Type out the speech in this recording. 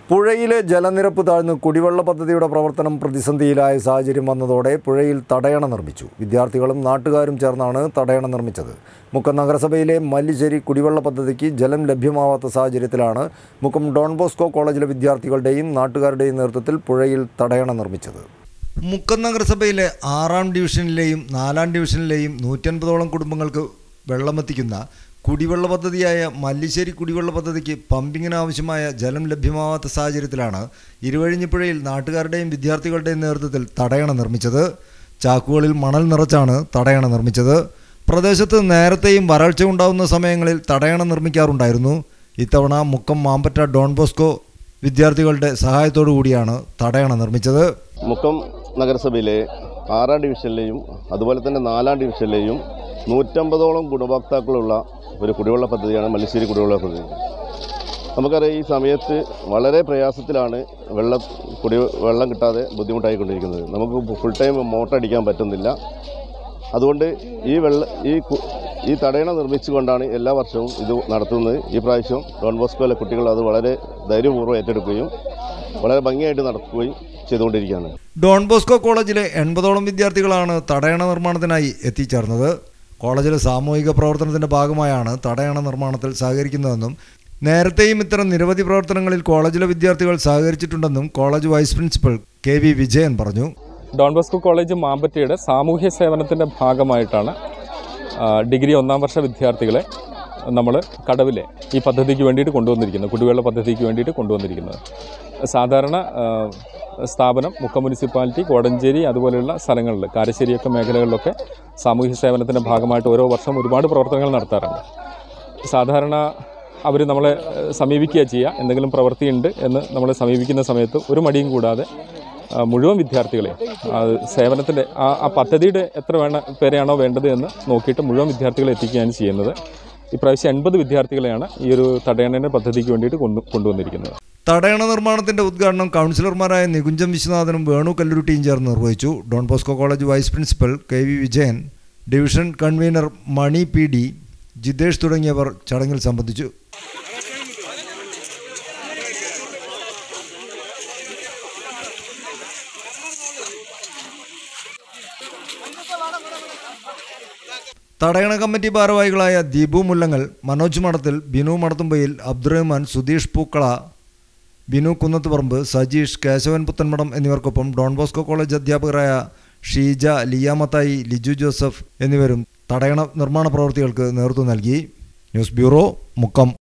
പുഴയിലെ ജലനിരപ്പ് താഴ്ന്ന് കുടിവെള്ള പദ്ധതിയുടെ പ്രവർത്തനം പ്രതിസന്ധിയിലായ സാഹചര്യം വന്നതോടെ പുഴയിൽ തടയണ നിർമ്മിച്ചു വിദ്യാർത്ഥികളും നാട്ടുകാരും ചേർന്നാണ് തടയണ നിർമ്മിച്ചത് മുക്കം നഗരസഭയിലെ മല്ലിശ്ശേരി കുടിവെള്ള പദ്ധതിക്ക് ജലം ലഭ്യമാവാത്ത സാഹചര്യത്തിലാണ് മുക്കം ഡോൺ ബോസ്കോ കോളേജിലെ വിദ്യാർത്ഥികളുടെയും നാട്ടുകാരുടെയും നേതൃത്വത്തിൽ പുഴയിൽ തടയണ നിർമ്മിച്ചത് മുക്കം നഗരസഭയിലെ ആറാം ഡിവിഷനിലെയും നാലാം ഡിവിഷനിലെയും നൂറ്റൻപതോളം കുടുംബങ്ങൾക്ക് വെള്ളമെത്തിക്കുന്ന കുടിവെള്ള പദ്ധതിയായ മല്ലിശ്ശേരി കുടിവെള്ള പദ്ധതിക്ക് പമ്പിങ്ങിന് ആവശ്യമായ ജലം ലഭ്യമാവാത്ത സാഹചര്യത്തിലാണ് ഇരുവഴിഞ്ഞിപ്പുഴയിൽ നാട്ടുകാരുടെയും വിദ്യാർത്ഥികളുടെയും നേതൃത്വത്തിൽ തടയണ നിർമ്മിച്ചത് ചാക്കുകളിൽ മണൽ നിറച്ചാണ് തടയണ നിർമ്മിച്ചത് പ്രദേശത്ത് നേരത്തെയും വരൾച്ച ഉണ്ടാകുന്ന സമയങ്ങളിൽ തടയണ നിർമ്മിക്കാറുണ്ടായിരുന്നു ഇത്തവണ മുക്കം മാമ്പറ്റ ഡോൺ ബോസ്കോ വിദ്യാർത്ഥികളുടെ സഹായത്തോടു കൂടിയാണ് തടയണ നിർമ്മിച്ചത് മുക്കം നഗരസഭയിലെ ആറാം ഡിവിഷനിലെയും അതുപോലെ തന്നെ നാലാം ഡിവിഷനിലെയും നൂറ്റമ്പതോളം ഗുണഭോക്താക്കളുള്ള ഒരു കുടിവെള്ള പദ്ധതിയാണ് മല്ലിശ്ശേരി കുടിവെള്ള പദ്ധതി നമുക്കറിയാം ഈ സമയത്ത് വളരെ പ്രയാസത്തിലാണ് വെള്ളം കുടി വെള്ളം കിട്ടാതെ ബുദ്ധിമുട്ടായിക്കൊണ്ടിരിക്കുന്നത് നമുക്ക് ഫുൾ ടൈം മോട്ടർ അടിക്കാൻ പറ്റുന്നില്ല അതുകൊണ്ട് ഈ വെള്ള ഈ കു- ഈ തടയണ നിർമ്മിച്ചുകൊണ്ടാണ് എല്ലാ വർഷവും ഇത് നടത്തുന്നത് ഈ പ്രാവശ്യം ഡോൺ ബോസ്കോയിലെ കുട്ടികൾ അത് വളരെ ധൈര്യപൂർവ്വം ഏറ്റെടുക്കുകയും വളരെ ഭംഗിയായിട്ട് നടക്കുകയും ചെയ്തുകൊണ്ടിരിക്കുകയാണ് ഡോൺ ബോസ്കോ കോളേജിലെ എൺപതോളം വിദ്യാർത്ഥികളാണ് തടയണ നിർമ്മാണത്തിനായി എത്തിച്ചേർന്നത് കോളേജിലെ സാമൂഹിക പ്രവർത്തനത്തിന്റെ ഭാഗമായാണ് തടയണ നിർമ്മാണത്തിൽ സഹകരിക്കുന്നതെന്നും നേരത്തെയും ഇത്തരം നിരവധി പ്രവർത്തനങ്ങളിൽ കോളേജിലെ വിദ്യാർത്ഥികൾ സഹകരിച്ചിട്ടുണ്ടെന്നും college vice principal K V Vijayan പറഞ്ഞു ഡോൺ ബോസ്കോ കോളേജ് മാമ്പറ്റയുടെ സാമൂഹ്യ സേവനത്തിൻ്റെ ഭാഗമായിട്ടാണ് ആ, ഡിഗ്രി ഒന്നാം വർഷ വിദ്യാർത്ഥികളെ നമ്മൾ കടവിലെ ഈ പദ്ധതിക്ക് വേണ്ടിയിട്ട് കൊണ്ടുവന്നിരിക്കുന്നത് കുടിവെള്ള പദ്ധതിക്ക് വേണ്ടിയിട്ട് കൊണ്ടുവന്നിരിക്കുന്നത് സാധാരണ ആ, സ്ഥാപനം മുക്കം മുനിസിപ്പാലിറ്റി കോടഞ്ചേരി അതുപോലെയുള്ള സ്ഥലങ്ങളിൽ കാരശ്ശേരിയൊക്കെ മേഖലകളിലൊക്കെ സാമൂഹ്യ സേവനത്തിൻ്റെ ഭാഗമായിട്ട് ഓരോ വർഷം ഒരുപാട് പ്രവർത്തനങ്ങൾ നടത്താറുണ്ട് സാധാരണ അവർ നമ്മളെ ഏഹ്, സമീപിക്കുക ചെയ്യുക എന്തെങ്കിലും പ്രവൃത്തിയുണ്ട് എന്ന് നമ്മളെ സമീപിക്കുന്ന സമയത്ത് ഒരു മടിയും കൂടാതെ ആ, മുഴുവൻ വിദ്യാർത്ഥികളെ സേവനത്തിൻ്റെ ആ ആ പദ്ധതിയുടെ എത്ര വേണ പേരെയാണോ വേണ്ടത് എന്ന് നോക്കിയിട്ട് മുഴുവൻ വിദ്യാർത്ഥികളെ എത്തിക്കുകയാണ് ചെയ്യുന്നത് ഇപ്രാവശ്യം എൺപത് വിദ്യാർത്ഥികളെയാണ് ഈ ഒരു തടയണ പദ്ധതിക്ക് വേണ്ടിയിട്ട് കൊണ്ടു കൊണ്ടുവന്നിരിക്കുന്നത് തടയണ നിർമ്മാണത്തിന്റെ ഉദ്ഘാടനം കൗൺസിലർമാരായ നികുഞ്ചം വിശ്വനാഥനും വേണു കല്ലുരുട്ടിയും ചേർന്ന് നിർവഹിച്ചു Don Bosco college vice principal K V Vijayan division convener Mani P D Jithesh തുടങ്ങിയവർ ചടങ്ങിൽ സംബന്ധിച്ചു തടയണ കമ്മിറ്റി ഭാരവാഹികളായ ദീപു മുല്ലങ്ങൽ മനോജ് മഠത്തിൽ ബിനു മടത്തുമ്പയിൽ അബ്ദുറഹ്മാൻ സുധീഷ് പൂക്കള ബിനു കുന്നത്തുപറമ്പ് സജീഷ് കേശവൻ പുത്തൻമഠം എന്നിവർക്കൊപ്പം ഡോൺ ബോസ്കോ കോളേജ് അധ്യാപകരായ ഷീജ ലിയാമത്തായി ലിജു ജോസഫ് എന്നിവരും തടയണ നിർമ്മാണ പ്രവൃത്തികൾക്ക് നേതൃത്വം നൽകി ന്യൂസ് ബ്യൂറോ മുക്കം